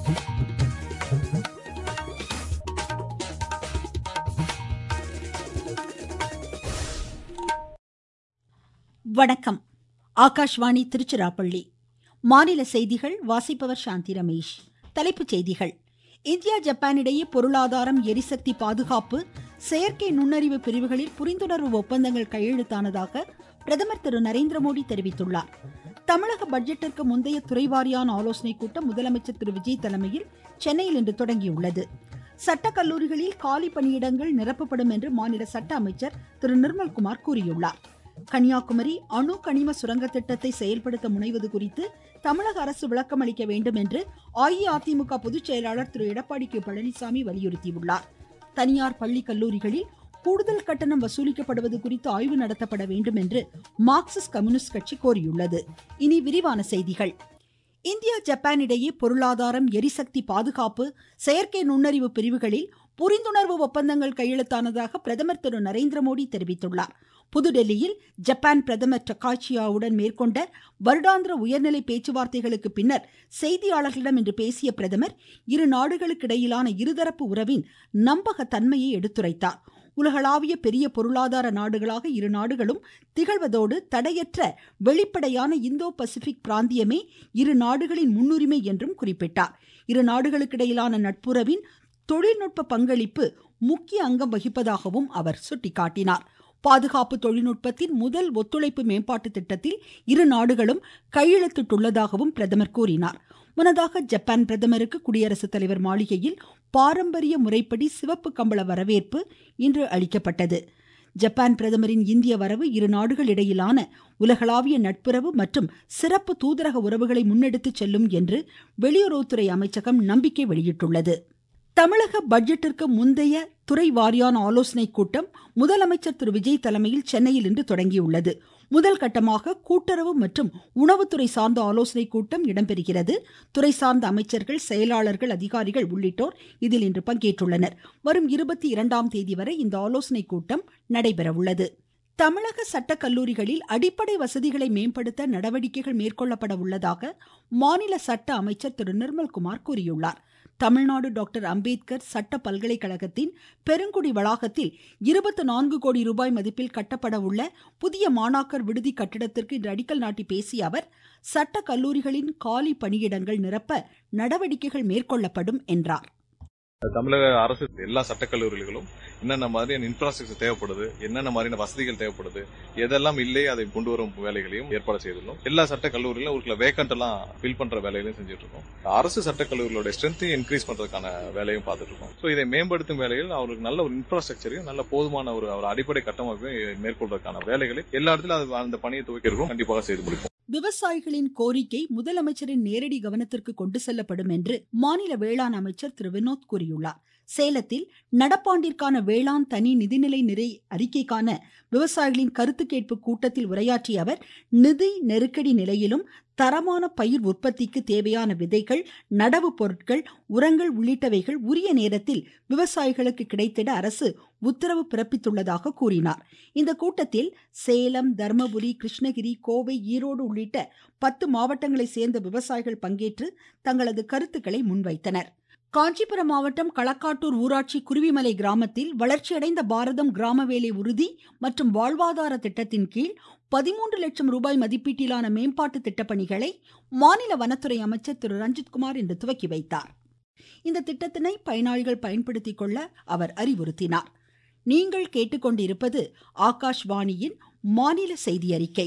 வணக்கம் ஆகாஷ்வாணி திருச்சிராப்பள்ளி மாநில செய்திகள் வாசிப்பவர் சாந்தி ரமேஷ் தலைப்புச் செய்திகள் இந்தியா ஜப்பான் இடையே பொருளாதாரம் எரிசக்தி பாதுகாப்பு செயற்கை நுண்ணறிவு பிரிவுகளில் புரிந்துணர்வு ஒப்பந்தங்கள் கையெழுத்தானதாக பிரதமர் திரு நரேந்திர மோடி தெரிவித்துள்ளார் தமிழக பட்ஜெட்டிற்கு முந்தைய துறைவாரியான ஆலோசனைக் கூட்டம் முதலமைச்சர் திரு விஜய் தலைமையில் சென்னையில் இன்று தொடங்கியுள்ளது சட்டக் கல்லூரிகளில் காலி பணியிடங்கள் நிரப்பப்படும் என்று மாநில சட்ட அமைச்சர் திரு நிர்மல்குமார் கூறியுள்ளார் கன்னியாகுமரி அணு கனிம சுரங்க திட்டத்தை செயல்படுத்த முனைவது குறித்து தமிழக அரசு விளக்கம் அளிக்க வேண்டும் என்று அஇஅதிமுக பொதுச் செயலாளர் திரு எடப்பாடி கே பழனிசாமி வலியுறுத்தியுள்ளார் தனியார் பள்ளி கல்லூரிகளில் கூடுதல் கட்டணம் வசூலிக்கப்படுவது குறித்து ஆய்வு நடத்தப்பட வேண்டும் என்று மார்க்சிஸ்ட் கம்யூனிஸ்ட் கட்சி கோரியுள்ளது இனி விரிவான செய்திகள் இந்தியா ஜப்பான் இடையே பொருளாதாரம் எரிசக்தி பாதுகாப்பு செயற்கை நுண்ணறிவு பிரிவுகளில் புரிந்துணர்வு ஒப்பந்தங்கள் கையெழுத்தானதாக பிரதமர் திரு நரேந்திர மோடி தெரிவித்துள்ளார் புதுடெல்லியில் ஜப்பான் பிரதமர் டக்காச்சியாவுடன் மேற்கொண்ட வருடாந்திர உயர்நிலை பேச்சுவார்த்தைகளுக்கு பின்னர் செய்தியாளர்களிடம் இன்று பேசிய பிரதமர் இரு நாடுகளுக்கிடையிலான இருதரப்பு உறவின் நம்பகத்தன்மையை எடுத்துரைத்தார் உலகளாவிய பெரிய பொருளாதார நாடுகளாக இரு நாடுகளும் திகழ்வதோடு தடையற்ற வெளிப்படையான இந்தோ பசிபிக் பிராந்தியமே இரு நாடுகளின் முன்னுரிமை என்றும் குறிப்பிட்டார் இரு நாடுகளுக்கிடையிலான நட்புறவின் தொழில்நுட்ப பங்களிப்பு முக்கிய அங்கம் வகிப்பதாகவும் அவர் சுட்டிக்காட்டினார் பாதுகாப்பு தொழில்நுட்பத்தின் முதல் ஒத்துழைப்பு மேம்பாட்டு திட்டத்தில் இரு நாடுகளும் கையெழுத்திட்டுள்ளதாகவும் பிரதமர் கூறினார் முன்னதாக ஜப்பான் பிரதமருக்கு குடியரசுத் தலைவர் மாளிகையில் பாரம்பரிய முறைப்படி சிவப்பு கம்பள வரவேற்பு இன்று அளிக்கப்பட்டது ஜப்பான் பிரதமரின் இந்திய வரவு இரு நாடுகள் இடையிலான உலகளாவிய நட்புறவு மற்றும் சிறப்பு தூதரக உறவுகளை முன்னெடுத்து செல்லும் என்று வெளியுறவுத்துறை அமைச்சகம் நம்பிக்கை வெளியிட்டுள்ளது தமிழக பட்ஜெட்டிற்கு முந்தைய துறை வாரியான ஆலோசனைக் கூட்டம் முதலமைச்சர் திரு விஜய் தலைமையில் சென்னையில் இன்று தொடங்கியுள்ளது முதல் கட்டமாக கூட்டுறவு மற்றும் உணவுத்துறை சார்ந்த ஆலோசனைக் கூட்டம் இடம்பெறுகிறது துறை சார்ந்த அமைச்சர்கள் செயலாளர்கள் அதிகாரிகள் உள்ளிட்டோர் இதில் இன்று பங்கேற்றுள்ளனர் வரும் இருபத்தி இரண்டாம் தேதி வரை இந்த ஆலோசனைக் கூட்டம் நடைபெறவுள்ளது தமிழக சட்ட கல்லூரிகளில் அடிப்படை வசதிகளை மேம்படுத்த நடவடிக்கைகள் மேற்கொள்ளப்பட உள்ளதாக மாநில சட்ட அமைச்சர் திரு நிர்மல்குமார் கூறியுள்ளார் தமிழ்நாடு டாக்டர் அம்பேத்கர் சட்ட பல்கலைக்கழகத்தின் பெருங்குடி வளாகத்தில் இருபத்தி நான்கு கோடி ரூபாய் மதிப்பில் கட்டப்பட உள்ள புதிய மாணாக்கர் விடுதி கட்டிடத்திற்கு இன்று அடிக்கல் நாட்டி பேசிய அவர் சட்ட கல்லூரிகளின் காலி பணியிடங்கள் நிரப்ப நடவடிக்கைகள் மேற்கொள்ளப்படும் என்றார் தமிழக அரசு எல்லா சட்டக்கல்லூரிகளும் என்னென்ன மாதிரியான இன்ஃப்ராஸ்ட்ரக்சர் தேவைப்படுது என்னென்ன மாதிரியான வசதிகள் தேவைப்படுது எதெல்லாம் இல்லை அதை கொண்டு வரும் வேலைகளையும் ஏற்பாடு செய்துள்ளோம் எல்லா சட்ட கல்லூரியிலும் ஒரு சில வேக்கண்ட் எல்லாம் ஃபில் பண்ற வேலைகளையும் செஞ்சுட்டு இருக்கோம் அரசு சட்ட கல்லூரிகளோட ஸ்ட்ரென்த்தையும் இன்க்ரீஸ் பண்றதுக்கான வேலையும் பார்த்துட்டு இருக்கோம் ஸோ இதை மேம்படுத்தும் வேலையில் அவருக்கு நல்ல ஒரு இன்ஃப்ராஸ்ட்ரக்சரையும் நல்ல போதுமான ஒரு ஒரு அடிப்படை கட்டமைப்பையும் மேற்கொள்றதுக்கான வேலைகளை எல்லா இடத்திலும் அது அந்த பணியை துவக்கிறதும் கண்டிப்பாக செய்து முடிப்போம் விவசாயிகளின் கோரிக்கை முதலமைச்சரின் நேரடி கவனத்திற்கு கொண்டு செல்லப்படும் என்று மாநில வேளாண் அமைச்சர் திரு வினோத் கூறியுள்ளார் சேலத்தில் நடப்பாண்டிற்கான வேளாண் தனி நிதிநிலை நிறை அறிக்கைக்கான விவசாயிகளின் கருத்து கேட்பு கூட்டத்தில் உரையாற்றிய அவர் நிதி நெருக்கடி நிலையிலும் தரமான பயிர் உற்பத்திக்கு தேவையான விதைகள் நடவு பொருட்கள் உரங்கள் உள்ளிட்டவைகள் உரிய நேரத்தில் விவசாயிகளுக்கு கிடைத்திட அரசு உத்தரவு பிறப்பித்துள்ளதாக கூறினார் இந்த கூட்டத்தில் சேலம் தர்மபுரி கிருஷ்ணகிரி கோவை ஈரோடு உள்ளிட்ட பத்து மாவட்டங்களை சேர்ந்த விவசாயிகள் பங்கேற்று தங்களது கருத்துக்களை முன்வைத்தனர் காஞ்சிபுரம் மாவட்டம் களக்காட்டூர் ஊராட்சி குருவிமலை கிராமத்தில் வளர்ச்சியடைந்த பாரதம் கிராம வேலை உறுதி மற்றும் வாழ்வாதார திட்டத்தின் கீழ் பதிமூன்று லட்சம் ரூபாய் மதிப்பீட்டிலான மேம்பாட்டு திட்டப்பணிகளை மாநில வனத்துறை அமைச்சர் திரு ரஞ்சித்குமார் இன்று துவக்கி வைத்தார் இந்த திட்டத்தினை பயனாளிகள் பயன்படுத்திக் கொள்ள அவர் அறிவுறுத்தினார் நீங்கள் கேட்டுக்கொண்டிருப்பது ஆகாஷ்வாணியின் மாநில செய்தி அறிக்கை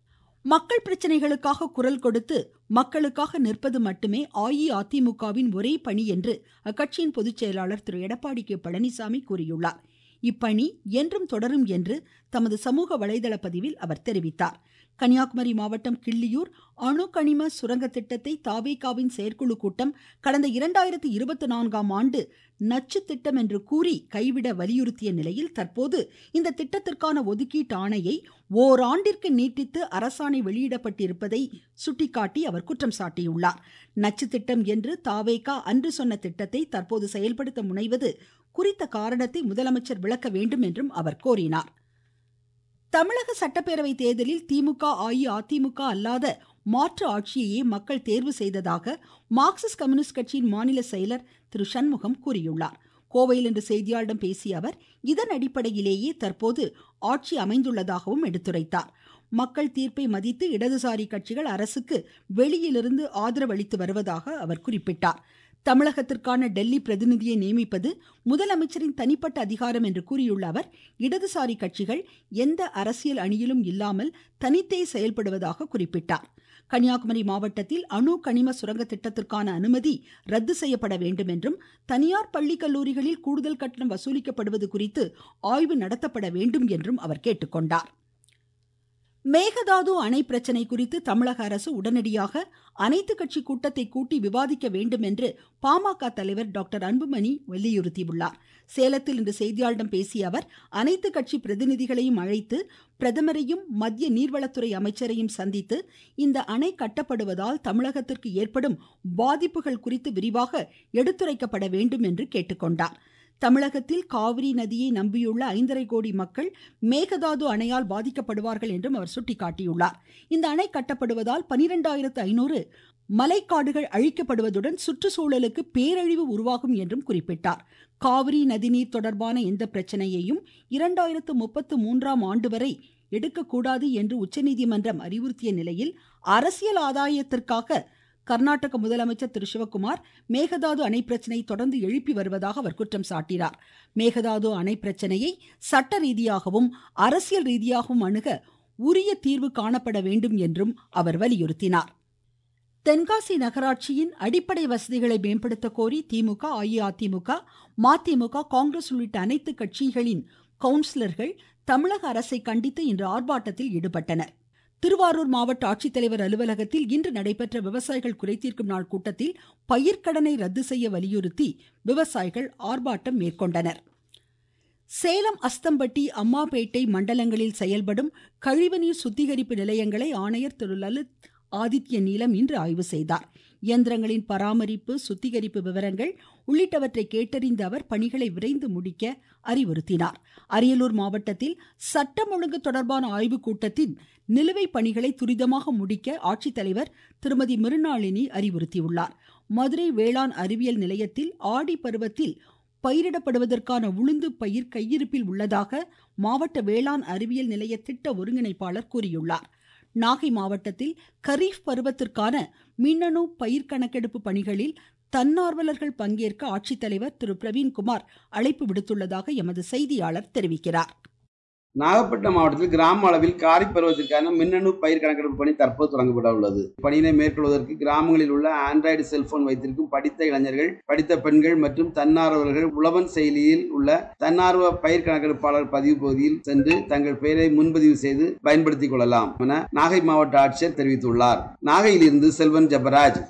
மக்கள் பிரச்சனைகளுக்காக குரல் கொடுத்து மக்களுக்காக நிற்பது மட்டுமே அஇஅதிமுகவின் ஒரே பணி என்று அக்கட்சியின் பொதுச் செயலாளர் திரு எடப்பாடி கே பழனிசாமி கூறியுள்ளார் இப்பணி என்றும் தொடரும் என்று தமது சமூக வலைதள பதிவில் அவர் தெரிவித்தார் கன்னியாகுமரி மாவட்டம் கிள்ளியூர் அணு கனிம சுரங்க திட்டத்தை தாவேகாவின் செயற்குழு கூட்டம் கடந்த இரண்டாயிரத்தி இருபத்தி நான்காம் ஆண்டு நச்சு திட்டம் என்று கூறி கைவிட வலியுறுத்திய நிலையில் தற்போது இந்த திட்டத்திற்கான ஒதுக்கீட்டு ஆணையை ஓராண்டிற்கு நீட்டித்து அரசாணை வெளியிடப்பட்டிருப்பதை சுட்டிக்காட்டி அவர் குற்றம் சாட்டியுள்ளார் நச்சு திட்டம் என்று தாவேகா அன்று சொன்ன திட்டத்தை தற்போது செயல்படுத்த முனைவது குறித்த காரணத்தை முதலமைச்சர் விளக்க வேண்டும் என்றும் அவர் கோரினார் தமிழக சட்டப்பேரவை தேர்தலில் திமுக அஇஅதிமுக அல்லாத மாற்று ஆட்சியையே மக்கள் தேர்வு செய்ததாக மார்க்சிஸ்ட் கம்யூனிஸ்ட் கட்சியின் மாநில செயலர் திரு சண்முகம் கூறியுள்ளார் கோவையில் இன்று செய்தியாளர்களிடம் பேசிய அவர் இதன் அடிப்படையிலேயே தற்போது ஆட்சி அமைந்துள்ளதாகவும் எடுத்துரைத்தார் மக்கள் தீர்ப்பை மதித்து இடதுசாரி கட்சிகள் அரசுக்கு வெளியிலிருந்து ஆதரவு அளித்து வருவதாக அவர் குறிப்பிட்டார் தமிழகத்திற்கான டெல்லி பிரதிநிதியை நியமிப்பது முதலமைச்சரின் தனிப்பட்ட அதிகாரம் என்று கூறியுள்ள அவர் இடதுசாரி கட்சிகள் எந்த அரசியல் அணியிலும் இல்லாமல் தனித்தே செயல்படுவதாக குறிப்பிட்டார் கன்னியாகுமரி மாவட்டத்தில் அணு கனிம சுரங்க திட்டத்திற்கான அனுமதி ரத்து செய்யப்பட வேண்டும் என்றும் தனியார் பள்ளி கல்லூரிகளில் கூடுதல் கட்டணம் வசூலிக்கப்படுவது குறித்து ஆய்வு நடத்தப்பட வேண்டும் என்றும் அவர் கேட்டுக்கொண்டார் மேகதாது அணை பிரச்சனை குறித்து தமிழக அரசு உடனடியாக அனைத்து கட்சி கூட்டத்தை கூட்டி விவாதிக்க வேண்டும் என்று பாமக தலைவர் டாக்டர் அன்புமணி வலியுறுத்தியுள்ளார் சேலத்தில் இன்று செய்தியாளர்களிடம் பேசிய அவர் அனைத்து கட்சி பிரதிநிதிகளையும் அழைத்து பிரதமரையும் மத்திய நீர்வளத்துறை அமைச்சரையும் சந்தித்து இந்த அணை கட்டப்படுவதால் தமிழகத்திற்கு ஏற்படும் பாதிப்புகள் குறித்து விரிவாக எடுத்துரைக்கப்பட வேண்டும் என்று கேட்டுக்கொண்டார் தமிழகத்தில் காவிரி நதியை நம்பியுள்ள ஐந்தரை கோடி மக்கள் மேகதாது அணையால் பாதிக்கப்படுவார்கள் என்றும் அவர் சுட்டிக்காட்டியுள்ளார் இந்த அணை கட்டப்படுவதால் பனிரெண்டாயிரத்து ஐநூறு மலைக்காடுகள் அழிக்கப்படுவதுடன் சுற்றுச்சூழலுக்கு பேரழிவு உருவாகும் என்றும் குறிப்பிட்டார் காவிரி நதிநீர் தொடர்பான எந்த பிரச்சனையையும் இரண்டாயிரத்து முப்பத்து மூன்றாம் ஆண்டு வரை எடுக்கக்கூடாது என்று உச்சநீதிமன்றம் அறிவுறுத்திய நிலையில் அரசியல் ஆதாயத்திற்காக கர்நாடக முதலமைச்சர் திரு சிவக்குமார் மேகதாது அணை பிரச்சனை தொடர்ந்து எழுப்பி வருவதாக அவர் குற்றம் சாட்டினார் மேகதாது அணை பிரச்சனையை சட்ட ரீதியாகவும் அரசியல் ரீதியாகவும் அணுக உரிய தீர்வு காணப்பட வேண்டும் என்றும் அவர் வலியுறுத்தினார் தென்காசி நகராட்சியின் அடிப்படை வசதிகளை மேம்படுத்த கோரி திமுக அஇஅதிமுக மதிமுக காங்கிரஸ் உள்ளிட்ட அனைத்து கட்சிகளின் கவுன்சிலர்கள் தமிழக அரசை கண்டித்து இன்று ஆர்ப்பாட்டத்தில் ஈடுபட்டனர் திருவாரூர் மாவட்ட ஆட்சித்தலைவர் அலுவலகத்தில் இன்று நடைபெற்ற விவசாயிகள் குறைதீர்க்கும் நாள் கூட்டத்தில் பயிர்க்கடனை ரத்து செய்ய வலியுறுத்தி விவசாயிகள் ஆர்ப்பாட்டம் மேற்கொண்டனர் சேலம் அஸ்தம்பட்டி அம்மாபேட்டை மண்டலங்களில் செயல்படும் கழிவுநீர் சுத்திகரிப்பு நிலையங்களை ஆணையர் திரு லலித் ஆதித்ய நீலம் இன்று ஆய்வு செய்தார் இயந்திரங்களின் பராமரிப்பு சுத்திகரிப்பு விவரங்கள் உள்ளிட்டவற்றை கேட்டறிந்த அவர் பணிகளை விரைந்து முடிக்க அறிவுறுத்தினார் அரியலூர் மாவட்டத்தில் சட்டம் ஒழுங்கு தொடர்பான ஆய்வுக் கூட்டத்தின் நிலுவைப் பணிகளை துரிதமாக முடிக்க ஆட்சித்தலைவர் திருமதி மிருணாளினி அறிவுறுத்தியுள்ளார் மதுரை வேளாண் அறிவியல் நிலையத்தில் ஆடி பருவத்தில் பயிரிடப்படுவதற்கான உளுந்து பயிர் கையிருப்பில் உள்ளதாக மாவட்ட வேளாண் அறிவியல் நிலைய திட்ட ஒருங்கிணைப்பாளர் கூறியுள்ளார் நாகை மாவட்டத்தில் கரீஃப் பருவத்திற்கான மின்னணு பயிர் கணக்கெடுப்பு பணிகளில் தன்னார்வலர்கள் பங்கேற்க ஆட்சித்தலைவர் திரு பிரவீன்குமார் அழைப்பு விடுத்துள்ளதாக எமது செய்தியாளர் தெரிவிக்கிறார் நாகப்பட்டினம் மாவட்டத்தில் கிராம அளவில் காரி பருவத்திற்கான மின்னணு பயிர் கணக்கெடுப்பு பணி தற்போது தொடங்கப்பட உள்ளது பணியினை மேற்கொள்வதற்கு கிராமங்களில் உள்ள ஆண்ட்ராய்டு செல்போன் வைத்திருக்கும் படித்த இளைஞர்கள் படித்த பெண்கள் மற்றும் தன்னார்வலர்கள் உழவன் செயலியில் உள்ள தன்னார்வ பயிர் கணக்கெடுப்பாளர் பதிவு பகுதியில் சென்று தங்கள் பெயரை முன்பதிவு செய்து பயன்படுத்திக் கொள்ளலாம் என நாகை மாவட்ட ஆட்சியர் தெரிவித்துள்ளார் நாகையிலிருந்து செல்வன் ஜபராஜ்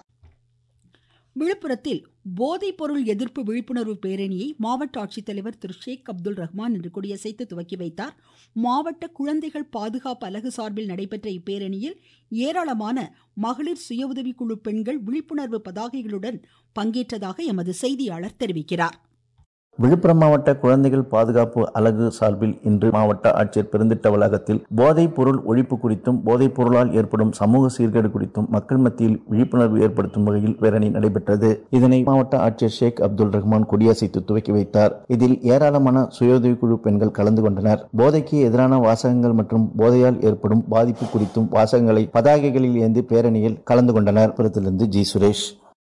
விழுப்புரத்தில் போதைப் பொருள் எதிர்ப்பு விழிப்புணர்வு பேரணியை மாவட்ட ஆட்சித்தலைவர் திரு ஷேக் அப்துல் ரஹ்மான் இன்று கொடியசைத்து துவக்கி வைத்தார் மாவட்ட குழந்தைகள் பாதுகாப்பு அலகு சார்பில் நடைபெற்ற இப்பேரணியில் ஏராளமான மகளிர் சுய உதவிக்குழு பெண்கள் விழிப்புணர்வு பதாகைகளுடன் பங்கேற்றதாக எமது செய்தியாளர் தெரிவிக்கிறார் விழுப்புரம் மாவட்ட குழந்தைகள் பாதுகாப்பு அலகு சார்பில் இன்று மாவட்ட ஆட்சியர் பெருந்திட்ட வளாகத்தில் போதைப் பொருள் ஒழிப்பு குறித்தும் போதைப் பொருளால் ஏற்படும் சமூக சீர்கேடு குறித்தும் மக்கள் மத்தியில் விழிப்புணர்வு ஏற்படுத்தும் வகையில் பேரணி நடைபெற்றது இதனை மாவட்ட ஆட்சியர் ஷேக் அப்துல் ரஹ்மான் கொடியசைத்து துவக்கி வைத்தார் இதில் ஏராளமான சுயஉதவிக்குழு பெண்கள் கலந்து கொண்டனர் போதைக்கு எதிரான வாசகங்கள் மற்றும் போதையால் ஏற்படும் பாதிப்பு குறித்தும் வாசகங்களை பதாகைகளில் ஏந்தி பேரணியில் கலந்து கொண்டனர் புறத்திலிருந்து ஜி சுரேஷ்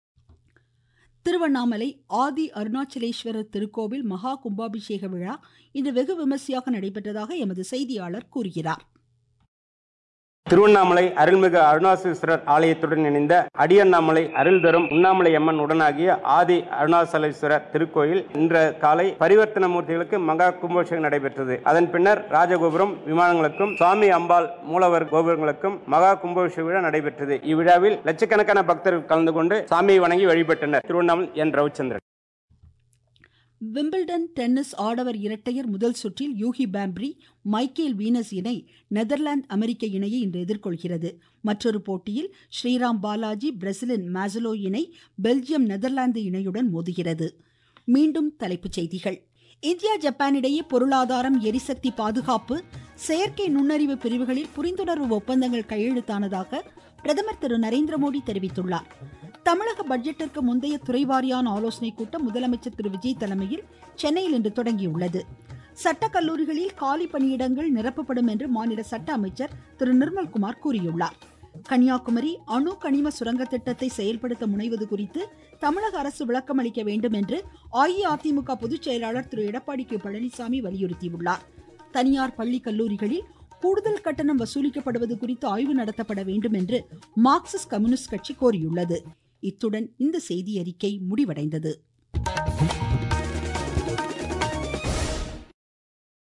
திருவண்ணாமலை ஆதி அருணாச்சலேஸ்வரர் திருக்கோவில் மகா கும்பாபிஷேக விழா இன்று வெகு விமர்சையாக நடைபெற்றதாக எமது செய்தியாளர் கூறுகிறார் திருவண்ணாமலை அருள்மிகு அருணாசலேஸ்வரர் ஆலயத்துடன் இணைந்த அடியண்ணாமலை அருள் தரும் உண்ணாமலை அம்மன் உடனாகிய ஆதி அருணாசலேஸ்வரர் திருக்கோயில் இன்று காலை பரிவர்த்தன மூர்த்திகளுக்கு மகா கும்பாபிஷேகம் நடைபெற்றது அதன் பின்னர் ராஜகோபுரம் விமானங்களுக்கும் சுவாமி அம்பாள் மூலவர் கோபுரங்களுக்கும் மகா கும்பாபிஷேக விழா நடைபெற்றது இவ்விழாவில் லட்சக்கணக்கான பக்தர்கள் கலந்து கொண்டு சாமியை வணங்கி வழிபட்டனர் Tiruvannamalai N Ravichandran Wimbledon tennis ஆடவர் இரட்டையர் முதல் சுற்றில் யூகி பாம்ப்ரி மைக்கேல் வீனஸ் இணை நெதர்லாந்து அமெரிக்க இணையை இன்று எதிர்கொள்கிறது மற்றொரு போட்டியில் ஸ்ரீராம் பாலாஜி பிரேசிலின் மாசலோ இணை பெல்ஜியம் நெதர்லாந்து இணையுடன் மோதுகிறது மீண்டும் தலைப்புச் செய்திகள் இந்தியா ஜப்பான் இடையே பொருளாதாரம் எரிசக்தி பாதுகாப்பு செயற்கை நுண்ணறிவு பிரிவுகளில் புரிந்துணர்வு ஒப்பந்தங்கள் கையெழுத்தானதாக பிரதமர் திரு நரேந்திர மோடி தெரிவித்துள்ளார் தமிழக பட்ஜெட்டிற்கு முந்தைய துறைவாரியான ஆலோசனைக் கூட்டம் முதலமைச்சர் திரு விஜய் தலைமையில் சென்னையில் இன்று தொடங்கியுள்ளது சட்டக் கல்லூரிகளில் காலி பணியிடங்கள் நிரப்பப்படும் என்று மாநில சட்ட அமைச்சர் திரு நிர்மல்குமார் கூறியுள்ளார் கன்னியாகுமரி அணு கனிம சுரங்க திட்டத்தை செயல்படுத்த முனைவது குறித்து தமிழக அரசு விளக்கம் அளிக்க வேண்டும் என்று அஇஅதிமுக பொதுச் செயலாளர் திரு எடப்பாடி கே பழனிசாமி வலியுறுத்தியுள்ளார் தனியார் பள்ளி கல்லூரிகளில் கூடுதல் கட்டணம் வசூலிக்கப்படுவது குறித்து ஆய்வு நடத்தப்பட வேண்டும் என்று மார்க்சிஸ்ட் கம்யூனிஸ்ட் கட்சி கோரியுள்ளது இத்துடன் இந்த செய்தி அறிக்கை முடிவடைந்தது